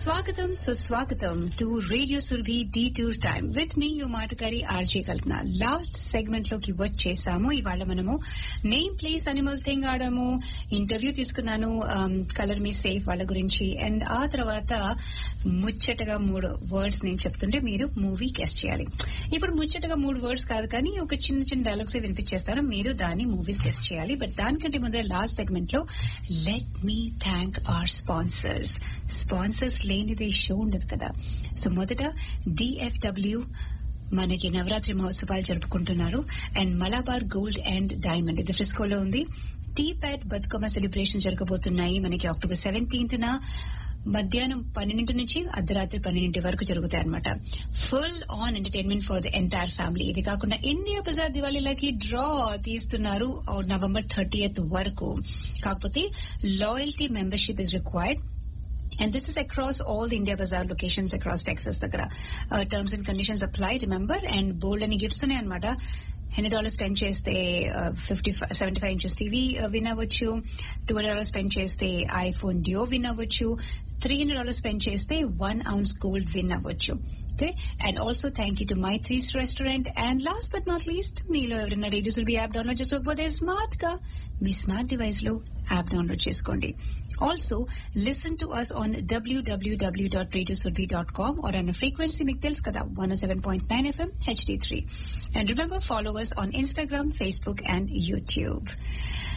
స్వాగతం సుస్వాగతం to radio Surbhi detour time with మీ యు మాటకారి ఆర్జే కల్పన లాస్ట్ సెగ్మెంట్ లోకి వచ్చేసాము ఇవాళ మనము నేమ్ ప్లేస్ అనిమల్ థింగ్ ఆడాము ఇంటర్వ్యూ తీసుకున్నాను కలర్ మీ సేఫ్ వాళ్ళ గురించి అండ్ ఆ తర్వాత ముచ్చటగా మూడు వర్డ్స్ నేను చెప్తుంటే మీరు మూవీ గెస్ట్ చేయాలి ఇప్పుడు ముచ్చటగా మూడు వర్డ్స్ కాదు కానీ ఒక చిన్న చిన్న డైలాగ్స్ వినిపించేస్తాను మీరు దాన్ని మూవీస్ గెస్ట్ చేయాలి బట్ దానికంటే ముందర లాస్ట్ సెగ్మెంట్ లో let me thank our sponsors sponsors లేనిదే షో ఉండదు కదా సో మొదట డిఎఫ్డబ్ల్యూ మనకి నవరాత్రి మహోత్సవాలు జరుపుకుంటున్నారు and Malabar gold and diamond ఇది ఫ్రిస్కోలో ఉంది టీ ప్యాట్ బతుకమ్మ సెలబ్రేషన్ జరగబోతున్నాయి మనకి అక్టోబర్ సెవెంటీన్త్ న మధ్యాహ్నం పన్నెండింటి నుంచి అర్ధరాత్రి పన్నెండింటి వరకు జరుగుతాయి అనమాట full on entertainment for the entire family ఇది కాకుండా ఇండియా బజార్ దివాళీలకి డ్రా తీస్తున్నారు నవంబర్ థర్టీయత్ వరకు కాకపోతే loyalty membership is required And this is across all the India Bazaar locations across Texas. దగ్గర uh, terms and conditions apply, remember. And bold అని gifts ఉన్నాయి అనమాట హండ్రెడ్ డాలర్స్ స్పెండ్ చేస్తే fifty seventy five inches TV win అవ్వచ్చు two hundred dollars spend చేస్తే iPhone డియో win అవ్వచ్చు three hundred dollars spend చేస్తే వన్ ఔన్స్ గోల్డ్ విన్ అవ్వచ్చు okay and also thank you to my three's restaurant and last but not least మీలో ఎవరైనా radios B app download చేసుకోకపోతే smart గా మీ స్మార్ట్ డివైస్ లో యాప్ డౌన్లోడ్ చేసుకోండి also listen to us on W W W dot dot com or అన్న frequency మీకు తెలుసు కదా one seven point nine F M H D three and remember follow us on Instagram Facebook and YouTube